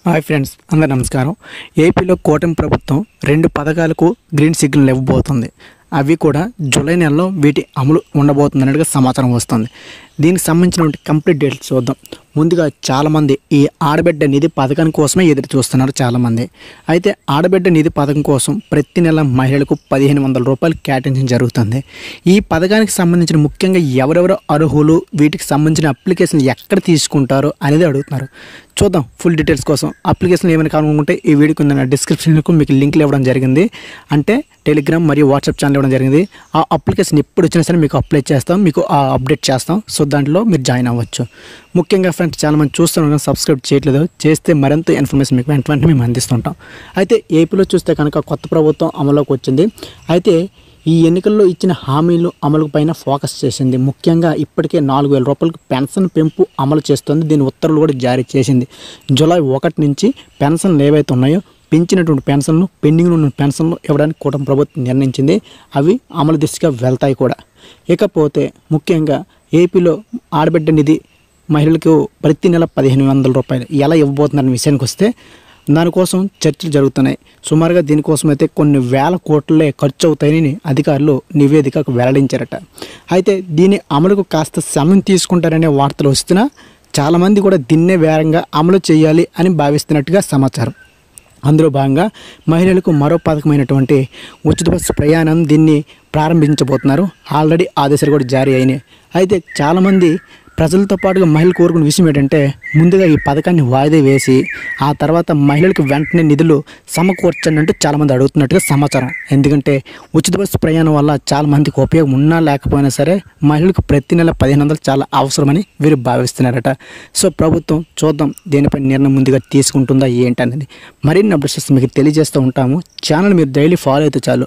hi friends అందరు నమస్కారం ఏపీలో కూటమి ప్రభుత్వం రెండు పథకాలకు గ్రీన్ సిగ్నల్ ఇవ్వబోతుంది అవి కూడా జూలై నెలలో వీటి అమలు ఉండబోతుంది అన్నట్టుగా సమాచారం వస్తుంది దీనికి సంబంధించినటువంటి కంప్లీట్ డీటెయిల్స్ చూద్దాం ముందుగా చాలామంది ఈ ఆడబిడ్డ నిధి పథకం కోసమే ఎదురు చూస్తున్నారు చాలామంది అయితే ఆడబిడ్డ నిధి పథకం కోసం ప్రతి నెల మహిళలకు పదిహేను వందల రూపాయలు కేటాయించడం జరుగుతుంది ఈ పథకానికి సంబంధించిన ముఖ్యంగా ఎవరెవరు అర్హులు వీటికి సంబంధించిన అప్లికేషన్ ఎక్కడ తీసుకుంటారో అనేది అడుగుతున్నారు చూద్దాం ఫుల్ డీటెయిల్స్ కోసం అప్లికేషన్ ఏమైనా కావాలనుకుంటే ఈ వీడియో కింద డిస్క్రిప్షన్కు మీకు లింక్లు ఇవ్వడం జరిగింది అంటే టెలిగ్రామ్ మరియు వాట్సాప్ ఛానల్ ఇవ్వడం జరిగింది ఆ అప్లికేషన్ ఎప్పుడు వచ్చినా సరే మీకు అప్లై చేస్తాం మీకు ఆ అప్డేట్ చేస్తాం సో దాంట్లో మీరు జాయిన్ అవ్వచ్చు ముఖ్యంగా ఫ్రెండ్స్ చాలామంది చూస్తున్నాం సబ్స్క్రైబ్ చేయట్లేదు చేస్తే మరింత ఇన్ఫర్మేషన్ మీకు వెంట వెంటనే మేము అందిస్తుంటాం అయితే ఏపీలో చూస్తే కనుక కొత్త ప్రభుత్వం అమలులోకి వచ్చింది అయితే ఈ ఎన్నికల్లో ఇచ్చిన హామీలు అమలు పైన ఫోకస్ చేసింది ముఖ్యంగా ఇప్పటికే నాలుగు వేల రూపాయలకు పెన్షన్ పెంపు అమలు చేస్తుంది దీని ఉత్తర్వులు కూడా జారీ చేసింది జూలై ఒకటి నుంచి పెన్షన్లు ఏవైతే ఉన్నాయో పెంచినటువంటి పెన్షన్లు పెండింగ్ ఉన్న పెన్షన్లు ఇవ్వడానికి కూటమి ప్రభుత్వం నిర్ణయించింది అవి అమలు దిశగా వెళ్తాయి కూడా ఇకపోతే ముఖ్యంగా ఏపీలో ఆడబిడ్డ నిధి మహిళలకు ప్రతి నెల పదిహేను వందల రూపాయలు ఎలా ఇవ్వబోతుందన్న విషయానికి వస్తే దానికోసం చర్చలు జరుగుతున్నాయి సుమారుగా దీనికోసం అయితే కొన్ని వేల కోట్లే ఖర్చు అవుతాయని అధికారులు నివేదికకు వెల్లడించారట అయితే దీని అమలుకు కాస్త సమయం తీసుకుంటారనే వార్తలు వస్తున్నా చాలామంది కూడా దీన్నే వేరంగా అమలు చేయాలి అని భావిస్తున్నట్టుగా సమాచారం అందులో భాగంగా మహిళలకు మరో పథకమైనటువంటి ఉచిత బస్సు ప్రయాణం దీన్ని ప్రారంభించబోతున్నారు ఆల్రెడీ ఆదేశాలు కూడా జారీ అయినాయి అయితే చాలామంది ప్రజలతో పాటుగా మహిళలు కోరుకున్న విషయం ఏంటంటే ముందుగా ఈ పథకాన్ని వాయిదా వేసి ఆ తర్వాత మహిళలకు వెంటనే నిధులు సమకూర్చండి అంటూ చాలామంది అడుగుతున్నట్టుగా సమాచారం ఎందుకంటే ఉచిత బస్సు ప్రయాణం వల్ల చాలా మందికి ఉపయోగం ఉన్నా లేకపోయినా సరే మహిళలకు ప్రతి నెల పదిహేను వందలు చాలా అవసరమని వీరు భావిస్తున్నారట సో ప్రభుత్వం చూద్దాం దేనిపై నిర్ణయం ముందుగా తీసుకుంటుందా ఏంటనేది మరిన్ని అప్డేట్స్ మీకు తెలియజేస్తూ ఉంటాము ఛానల్ మీరు డైలీ ఫాలో అయితే చాలు